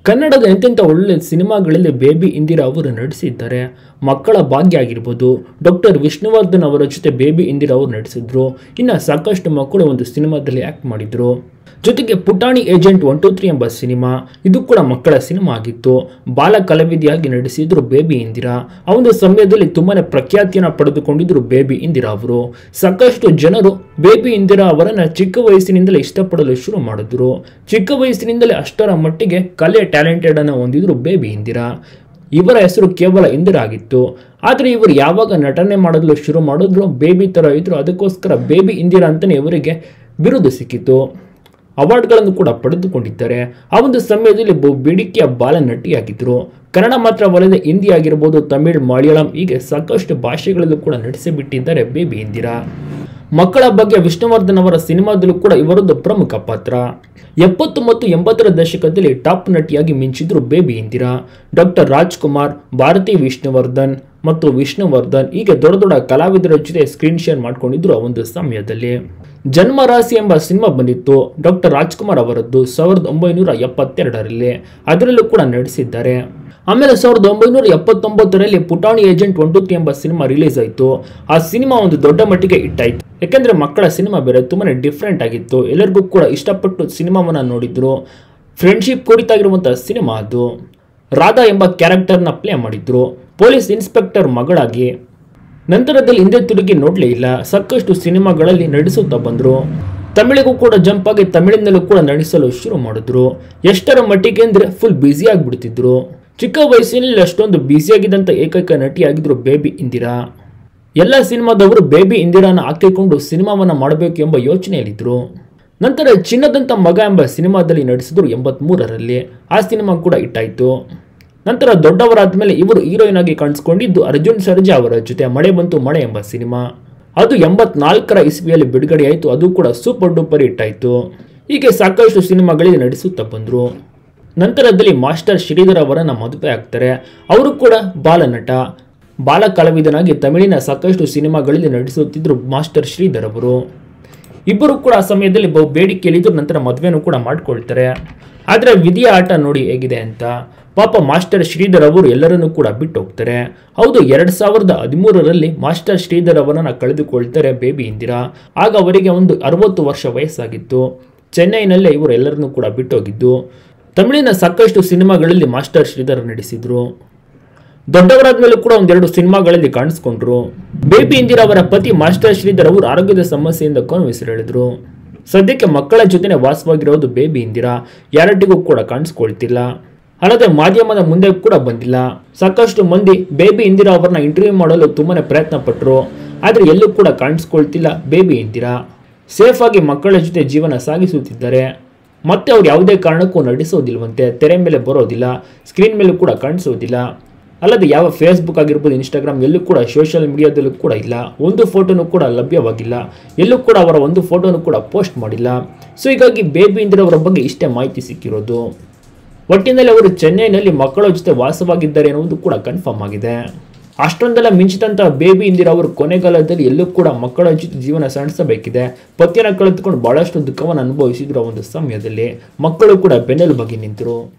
ಕನ್ನಡದ ಎಂತೆಂಥ ಒಳ್ಳೆ ಸಿನಿಮಾಗಳಲ್ಲಿ ಬೇಬಿ ಇಂದಿರಾ ಅವರು ನಟಿಸಿದ್ದಾರೆ ಮಕ್ಕಳ ಭಾಗ್ಯ ಆಗಿರ್ಬೋದು ಡಾಕ್ಟರ್ ವಿಷ್ಣುವರ್ಧನ್ ಅವರ ಜೊತೆ ಬೇಬಿ ಇಂದಿರಾ ಅವರು ನಟಿಸಿದ್ರು ಇನ್ನು ಸಾಕಷ್ಟು ಮಕ್ಕಳು ಒಂದು ಸಿನಿಮಾದಲ್ಲಿ ಆ್ಯಕ್ಟ್ ಮಾಡಿದ್ರು ಜೊತೆಗೆ Putani agent one two three ಎಂಬ ಸಿನಿಮಾ ಇದು ಕೂಡ ಮಕ್ಕಳ ಸಿನಿಮಾ ಆಗಿತ್ತು ಬಾಲ ಕಲಾವಿದೆಯಾಗಿ ನಟಿಸಿದ್ರು ಬೇಬಿ ಇಂದಿರಾ ಆ ಒಂದು ಸಮಯದಲ್ಲಿ ತುಂಬಾನೇ ಪ್ರಖ್ಯಾತಿಯನ್ನು ಪಡೆದುಕೊಂಡಿದ್ರು ಬೇಬಿ ಇಂದಿರಾ ಅವರು ಸಾಕಷ್ಟು ಜನರು ಬೇಬಿ ಇಂದಿರಾ ಅವರನ್ನ ಚಿಕ್ಕ ವಯಸ್ಸಿನಿಂದಲೇ ಇಷ್ಟಪಡಲು ಶುರು ಮಾಡಿದ್ರು ಚಿಕ್ಕ ವಯಸ್ಸಿನಿಂದಲೇ ಅಷ್ಟರ ಮಟ್ಟಿಗೆ ಕಲೆ ಟ್ಯಾಲೆಂಟೆಡ್ ಅನ್ನು ಹೊಂದಿದ್ರು ಬೇಬಿ ಇಂದಿರಾ ಇವರ ಹೆಸರು ಕೇವಲ ಇಂದಿರಾ ಆಗಿತ್ತು ಆದರೆ ಇವರು ಯಾವಾಗ ನಟನೆ ಮಾಡಲು ಶುರು ಮಾಡಿದ್ರು ಬೇಬಿ ಥರ ಇದ್ರು ಅದಕ್ಕೋಸ್ಕರ ಬೇಬಿ ಇಂದಿರಾ ಅಂತಲೇ ಇವರಿಗೆ ಬಿರುದು ಸಿಕ್ಕಿತು ಅವಾರ್ಡ್ಗಳನ್ನು ಕೂಡ ಪಡೆದುಕೊಂಡಿದ್ದಾರೆ ಆ ಒಂದು ಸಮಯದಲ್ಲಿ ಬಹು ಬೇಡಿಕೆಯ ಬಾಲ ನಟಿಯಾಗಿದ್ದರು ಕನ್ನಡ ಮಾತ್ರವಲ್ಲದೆ ಹಿಂದಿ ಆಗಿರ್ಬೋದು ತಮಿಳ್ ಮಲಯಾಳಂ ಹೀಗೆ ಸಾಕಷ್ಟು ಭಾಷೆಗಳಲ್ಲೂ ಕೂಡ ನಟಿಸಿಬಿಟ್ಟಿದ್ದಾರೆ ಬೇಬಿ ಇಂದಿರಾ ಮಕ್ಕಳ ಬಗ್ಗೆ ವಿಷ್ಣುವರ್ಧನ್ ಅವರ ಸಿನಿಮಾದಲ್ಲೂ ಕೂಡ ಇವರದ್ದು ಪ್ರಮುಖ ಪಾತ್ರ ಎಪ್ಪತ್ತು ಮತ್ತು ಎಂಬತ್ತರ ದಶಕದಲ್ಲಿ ಟಾಪ್ ನಟಿಯಾಗಿ ಮಿಂಚಿದ್ರು ಬೇಬಿ ಇಂದಿರಾ ಡಾಕ್ಟರ್ ರಾಜ್ಕುಮಾರ್ ಭಾರತಿ ವಿಷ್ಣುವರ್ಧನ್ ಮತ್ತು ವಿಷ್ಣುವರ್ಧನ್ ಹೀಗೆ ದೊಡ್ಡ ದೊಡ್ಡ ಕಲಾವಿದರ ಜೊತೆ ಸ್ಕ್ರೀನ್ ಶೇರ್ ಮಾಡ್ಕೊಂಡಿದ್ರು ಆ ಒಂದು ಸಮಯದಲ್ಲಿ ಜನ್ಮರಾಶಿ ಎಂಬ ಸಿನಿಮಾ ಬಂದಿತ್ತು ಡಾಕ್ಟರ್ ರಾಜ್ಕುಮಾರ್ ಅವರದ್ದು ಸಾವಿರದ ಒಂಬೈನೂರ ಎಪ್ಪತ್ತೆರಡರಲ್ಲಿ ಅದರಲ್ಲೂ ಕೂಡ ನಟಿಸಿದ್ದಾರೆ ಆಮೇಲೆ ಸಾವಿರದ ಒಂಬೈನೂರ ಎಪ್ಪತ್ತೊಂಬತ್ತರಲ್ಲಿ Putani agent one two three ಎಂಬ ಸಿನಿಮಾ ರಿಲೀಸ್ ಆಯಿತು ಆ ಸಿನಿಮಾ ಒಂದು ದೊಡ್ಡ ಮಟ್ಟಿಗೆ ಇಟ್ಟಾಯಿತು ಯಾಕೆಂದರೆ ಮಕ್ಕಳ ಸಿನಿಮಾ ಬೇರೆ ತುಂಬಾ ಡಿಫ್ರೆಂಟ್ ಆಗಿತ್ತು ಎಲ್ಲರಿಗೂ ಕೂಡ ಇಷ್ಟಪಟ್ಟು ಸಿನಿಮಾವನ್ನು ನೋಡಿದ್ರು ಫ್ರೆಂಡ್ಶಿಪ್ ಕುರಿತಾಗಿರುವಂಥ ಸಿನಿಮಾ ಅದು ರಾಧಾ ಎಂಬ ಕ್ಯಾರೆಕ್ಟರ್ನ ಪ್ಲೇ ಮಾಡಿದ್ರು ಪೊಲೀಸ್ ಇನ್ಸ್ಪೆಕ್ಟರ್ ಮಗಳಾಗಿ ನಂತರದಲ್ಲಿ ಹಿಂದೆ ತಿರುಗಿ ನೋಡಲೇ ಇಲ್ಲ ಸಾಕಷ್ಟು ಸಿನಿಮಾಗಳಲ್ಲಿ ನಟಿಸುತ್ತಾ ಬಂದರು ತಮಿಳಿಗೂ ಕೂಡ ಜಂಪ್ ಆಗಿ ತಮಿಳಿನಲ್ಲೂ ಕೂಡ ನಟಿಸಲು ಶುರು ಮಾಡಿದ್ರು ಎಷ್ಟರ ಮಟ್ಟಿಗೆ ಅಂದರೆ ಫುಲ್ ಬ್ಯುಸಿ ಆಗಿಬಿಡ್ತಿದ್ರು ಚಿಕ್ಕ ವಯಸ್ಸಿನಲ್ಲಿ ಅಷ್ಟೊಂದು ಬ್ಯುಸಿಯಾಗಿದ್ದಂಥ ಏಕೈಕ ನಟಿಯಾಗಿದ್ರು ಬೇಬಿ ಇಂದಿರಾ ಎಲ್ಲ ಸಿನಿಮಾದವರು ಬೇಬಿ ಇಂದಿರಾನ ಹಾಕಿಕೊಂಡು ಸಿನಿಮಾವನ್ನು ಮಾಡಬೇಕು ಎಂಬ ಯೋಚನೆಯಲ್ಲಿದ್ದರು ನಂತರ ಚಿನ್ನದಂತ ಮಗ ಎಂಬ ಸಿನಿಮಾದಲ್ಲಿ ನಟಿಸಿದ್ರು ಎಂಬತ್ಮೂರರಲ್ಲಿ ಆ ಸಿನಿಮಾ ಕೂಡ ಇಟ್ಟಾಯಿತು ನಂತರ ದೊಡ್ಡವರಾದ ಮೇಲೆ ಇವರು ಹೀರೋಯಿನ್ ಆಗಿ ಕಾಣಿಸ್ಕೊಂಡಿದ್ದು ಅರ್ಜುನ್ ಸರ್ಜಾ ಅವರ ಜೊತೆ ಮಳೆ ಬಂತು ಮಳೆ ಎಂಬ ಸಿನಿಮಾ ಅದು ಎಂಬತ್ನಾಲ್ಕರ ಇಸ್ವಿಯಲ್ಲಿ ಬಿಡುಗಡೆಯಾಯಿತು ಅದು ಕೂಡ ಸೂಪರ್ ಡೂಪರ್ ಇಟ್ಟಾಯಿತು ಹೀಗೆ ಸಾಕಷ್ಟು ಸಿನಿಮಾಗಳಿಗೆ ನಟಿಸುತ್ತಾ ಬಂದರು ನಂತರದಲ್ಲಿ ಮಾಸ್ಟರ್ ಶ್ರೀಧರ್ ಅವರನ್ನ ಮದುವೆ ಆಗ್ತಾರೆ ಅವರು ಕೂಡ ಬಾಲನಟ ಬಾಲ ಕಲಾವಿದನಾಗಿ ತಮಿಳಿನ ಸಾಕಷ್ಟು ಸಿನಿಮಾಗಳಲ್ಲಿ ನಟಿಸುತ್ತಿದ್ದರು ಮಾಸ್ಟರ್ ಶ್ರೀಧರ್ ಅವರು ಇಬ್ಬರು ಕೂಡ ಆ ಸಮಯದಲ್ಲಿ ಬಹು ಬೇಡಿಕೆಯಲ್ಲಿದ್ದರು ನಂತರ ಮದುವೆನೂ ಕೂಡ ಮಾಡ್ಕೊಳ್ತಾರೆ ಆದರೆ ವಿಧಿಯ ಆಟ ನೋಡಿ ಹೇಗಿದೆ ಅಂತ ಪಾಪ ಮಾಸ್ಟರ್ ಶ್ರೀಧರ್ ಅವರು ಎಲ್ಲರನ್ನೂ ಕೂಡ ಬಿಟ್ಟು ಹೋಗ್ತಾರೆ ಹೌದು ಎರಡು ಸಾವಿರದ ಹದಿಮೂರರಲ್ಲಿ ಮಾಸ್ಟರ್ ಶ್ರೀಧರ್ ಅವರನ್ನು ಕಳೆದುಕೊಳ್ತಾರೆ ಬೇಬಿ ಇಂದಿರಾ ಆಗ ಅವರಿಗೆ ಒಂದು ಅರವತ್ತು ವರ್ಷ ವಯಸ್ಸಾಗಿತ್ತು ಚೆನ್ನೈನಲ್ಲೇ ಇವರು ಎಲ್ಲರನ್ನೂ ಕೂಡ ಬಿಟ್ಟೋಗಿದ್ದು ತಮಿಳಿನ ಸಾಕಷ್ಟು ಸಿನಿಮಾಗಳಲ್ಲಿ ಮಾಸ್ಟರ್ ಶ್ರೀಧರ್ ನಡೆಸಿದ್ರು ದೊಡ್ಡವರಾದ ಮೇಲೂ ಕೂಡ ಒಂದೆರಡು ಸಿನಿಮಾಗಳಲ್ಲಿ ಕಾಣಿಸ್ಕೊಂಡ್ರು ಬೇಬಿ ಇಂದಿರಾ ಅವರ ಪತಿ ಮಾಸ್ಟರ್ ಶ್ರೀಧರ್ ಅವರು ಆರೋಗ್ಯದ ಸಮಸ್ಯೆಯಿಂದ ಕೊನೆವಿಸಿರು ಹೇಳಿದ್ರು ಸದ್ಯಕ್ಕೆ ಮಕ್ಕಳ ಜೊತೆನೆ ವಾಸವಾಗಿರೋದು ಬೇಬಿ ಇಂದಿರಾ ಯಾರೊಟ್ಟಿಗೂ ಕೂಡ ಕಾಣಿಸ್ಕೊಳ್ತಿಲ್ಲ ಅಲ್ಲದೆ ಮಾಧ್ಯಮದ ಮುಂದೆ ಕೂಡ ಬಂದಿಲ್ಲ ಸಾಕಷ್ಟು ಮಂದಿ ಬೇಬಿ ಇಂದಿರಾ ಅವರನ್ನ ಇಂಟರ್ವ್ಯೂ ಮಾಡಲು ತುಂಬಾನೇ ಪ್ರಯತ್ನ ಪಟ್ಟರು ಆದರೆ ಎಲ್ಲೂ ಕೂಡ ಕಾಣಿಸ್ಕೊಳ್ತಿಲ್ಲ ಬೇಬಿ ಇಂದಿರಾ ಸೇಫ್ ಆಗಿ ಮಕ್ಕಳ ಜೊತೆ ಜೀವನ ಸಾಗಿಸುತ್ತಿದ್ದಾರೆ ಮತ್ತೆ ಅವ್ರು ಯಾವುದೇ ಕಾರಣಕ್ಕೂ ನಟಿಸೋದಿಲ್ವಂತೆ ತೆರೆ ಮೇಲೆ ಬರೋದಿಲ್ಲ ಸ್ಕ್ರೀನ್ ಮೇಲೂ ಕೂಡ ಕಾಣಿಸೋದಿಲ್ಲ ಅಲ್ಲದೆ ಯಾವ ಫೇಸ್ಬುಕ್ ಆಗಿರ್ಬೋದು ಇನ್ಸ್ಟಾಗ್ರಾಮ್ ಎಲ್ಲೂ ಕೂಡ ಸೋಷಿಯಲ್ ಮೀಡಿಯಾದಲ್ಲೂ ಕೂಡ ಇಲ್ಲ ಒಂದು ಫೋಟೋನು ಕೂಡ ಲಭ್ಯವಾಗಿಲ್ಲ ಎಲ್ಲೂ ಕೂಡ ಅವರ ಒಂದು ಫೋಟೋನು ಕೂಡ ಪೋಸ್ಟ್ ಮಾಡಿಲ್ಲ ಸೊ ಹೀಗಾಗಿ ಬೇಬಿ ಇಂದಿರಾ ಅವರ ಬಗ್ಗೆ ಇಷ್ಟೇ ಮಾಹಿತಿ ಸಿಕ್ಕಿರೋದು ಒಟ್ಟಿನಲ್ಲಿ ಅವರು ಚೆನ್ನೈನಲ್ಲಿ ಮಕ್ಕಳ ಜೊತೆ ವಾಸವಾಗಿದ್ದಾರೆ ಎನ್ನುವುದು ಕೂಡ ಕನ್ಫರ್ಮ್ ಆಗಿದೆ ಅಷ್ಟೊಂದೆಲ್ಲ ಮಿಂಚಿದಂತಹ ಬೇಬಿ ಇಂದಿರಾ ಅವರು ಕೊನೆಗಾಲದಲ್ಲಿ ಎಲ್ಲೂ ಕೂಡ ಮಕ್ಕಳ ಜೊತೆ ಜೀವನ ಸಣಿಸಬೇಕಿದೆ ಪತಿಯನ್ನು ಕಳೆದುಕೊಂಡು ಬಹಳಷ್ಟು ದುಃಖವನ್ನು ಅನುಭವಿಸಿದ್ರು ಆ ಒಂದು ಸಮಯದಲ್ಲಿ ಮಕ್ಕಳು ಕೂಡ ಬೆನ್ನೆಲುಬಾಗಿ ನಿಂತರು